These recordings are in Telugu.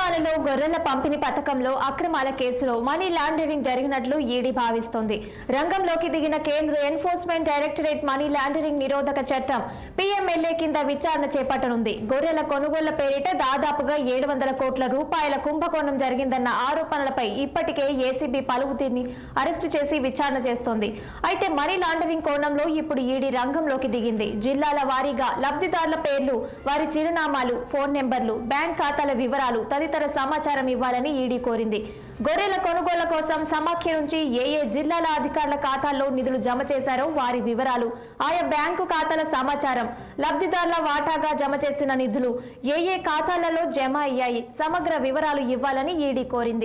తెలంగాణలో గొర్రెల పంపిణీ పథకంలో అక్రమాల కేసులో మనీ లాండరింగ్ జరిగినట్లు ఈడీ భావిస్తోంది రంగంలోకి దిగిన కేంద్ర ఎన్ఫోర్స్మెంట్ డైరెక్టరేట్ మనీ లాండరింగ్ నిరోధక చట్టం పీఎంఎల్ఏ కింద విచారణ చేపట్టనుంది గొర్రెల కొనుగోళ్ల పేరిట దాదాపుగా ఏడు వందల కోట్ల రూపాయల కుంభకోణం జరిగిందన్న ఆరోపణలపై ఇప్పటికే ఏసీబీ పలువురిని అరెస్టు చేసి విచారణ చేస్తోంది అయితే మనీ లాండరింగ్ కోణంలో ఇప్పుడు ఈడీ రంగంలోకి దిగింది జిల్లాల వారీగా లబ్ధిదారుల పేర్లు వారి చిరునామాలు ఫోన్ నెంబర్లు బ్యాంక్ ఖాతాల వివరాలు తదితర సమాచారం ఇవ్వాలని ఈడీ కోరింది గొర్రెల కొనుగోళ్ల కోసం సమాఖ్య నుంచి ఏ ఏ జిల్లాల అధికారుల ఖాతాల్లో నిధులు జమ చేశారో వారి వివరాలు ఆయా బ్యాంకు ఖాతాల సమాచారం లబ్ధిదారుల వాటాగా జమ చేసిన నిధులు ఏ ఏ ఖాతాలలో జమ అయ్యాయి సమగ్ర వివరాలు ఇవ్వాలని ఈడీ కోరింది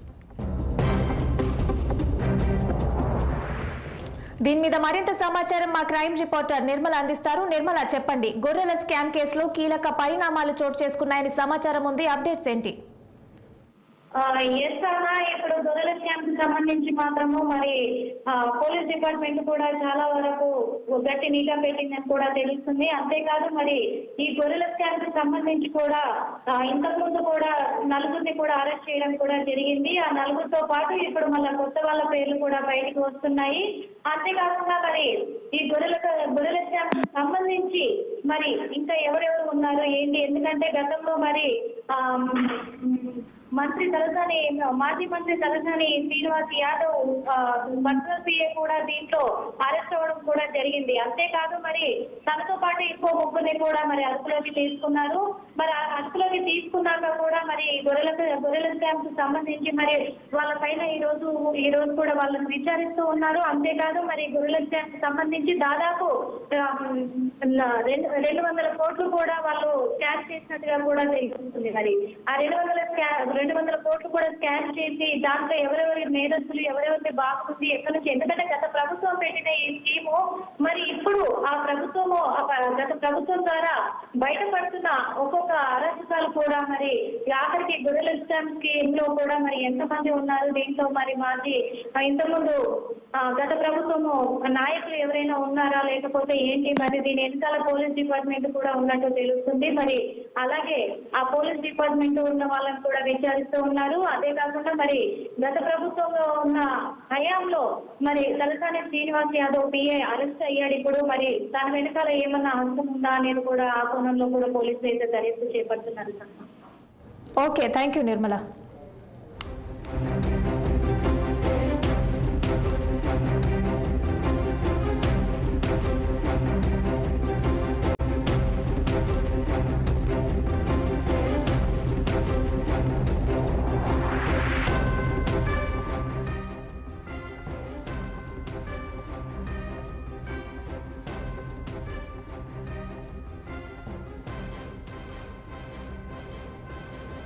దీని మీద మరింత సమాచారం మా క్రైమ్ రిపోర్టర్ నిర్మల అందిస్తారు నిర్మల చెప్పండి గొర్రెల స్కామ్ కేసులో కీలక పరిణామాలు చోటు చేసుకున్నాయని సమాచారం ఉంది అప్డేట్స్ ఏంటి ఎస్ అన్న ఇప్పుడు గొర్రెల స్కామ్ కి సంబంధించి మాత్రము మరి ఆ, పోలీస్ డిపార్ట్మెంట్ కూడా చాలా వరకు గట్టి నిఘా పెట్టిందని కూడా తెలుస్తుంది అంతేకాదు మరి ఈ గొర్రెల స్కామ్ కి సంబంధించి కూడా ఆ, ఇంతకు ముందు కూడా నలుగురిని కూడా అరెస్ట్ చేయడం కూడా జరిగింది ఆ నలుగురితో పాటు ఇప్పుడు మళ్ళీ కొత్త వాళ్ళ పేర్లు కూడా బయటకు వస్తున్నాయి అంతేకాకుండా మరి ఈ గొర్రెల గొర్రెల స్కామ్ కి సంబంధించి మరి ఇంకా ఎవరెవరు ఉన్నారు ఏంటి ఎందుకంటే గతంలో మరి ఆ, మంత్రి తలసాని మాజీ మంత్రి తలసాని శ్రీనివాస్ యాదవ్ ఆ, పర్సనల్ పిఏ కూడా దీంట్లో అరెస్ట్ అవ్వడం కూడా జరిగింది అంతేకాదు మరి తనతో పాటు ఇంకో ముగ్గురిని కూడా మరి అదుపులోకి తీసుకున్నారు మరి ఆ అదుపులోకి తీసుకున్నాక కూడా మరి గొర్రెల గొర్రెల స్కామ్ కు సంబంధించి మరి వాళ్ళ పైన ఈ రోజు ఈ రోజు కూడా వాళ్ళని విచారిస్తూ ఉన్నారు అంతేకాదు మరి గొర్రెల స్కామ్ కు సంబంధించి దాదాపు ఆ, రెండు రెండు వందల కోట్లు కూడా వాళ్ళు క్యాష్ చేసినట్టుగా కూడా తెలుస్తుంది మరి ఆ రెండు వందల స్కా- రెండు వందల కోట్లు కూడా స్కాన్ చేసి దాంట్లో ఎవరెవరి మేధస్సులు ఎవరెవరి బాగుంది ఎక్కడి నుంచి ఎందుకంటే గత ప్రభుత్వం పెట్టిన ఈ స్కీము మరి ఇప్పుడు ఆ ప్రభుత్వము ఆ ప- గత ప్రభుత్వం ద్వారా బయటపడుతున్న ఒక్కొక్క అరాచకాలు కూడా మరి ఆఖరికి గొర్రెల స్కామ్ స్కీమ్ లో కూడా మరి ఎంతమంది ఉన్నారు దీంట్లో మరి మాజీ ఆ, ఇంతకుముందు ఆ, గత ప్రభుత్వము నాయకులు ఎవరైనా ఉన్నారా లేకపోతే ఏంటి మరి దీని వెనకాల పోలీస్ డిపార్ట్మెంట్ కూడా ఉన్నట్టు తెలుస్తుంది మరి అలాగే ఆ పోలీస్ డిపార్ట్మెంట్ ఉన్న వాళ్ళని కూడా విచారిస్తూ ఉన్నారు అదే కాకుండా మరి గత ప్రభుత్వంలో ఉన్న హయాంలో మరి తలసాని శ్రీనివాస్ యాదవ్ పిఏ అరెస్ట్ అయ్యాడు ఇప్పుడు మరి దాని వెనకాల ఏమన్నా అంశం ఉందా అనేది కూడా ఆ కోణంలో కూడా పోలీసులు అయితే దర్యాప్తు చేపడుతున్నారు ఓకే థ్యాంక్ యూ నిర్మల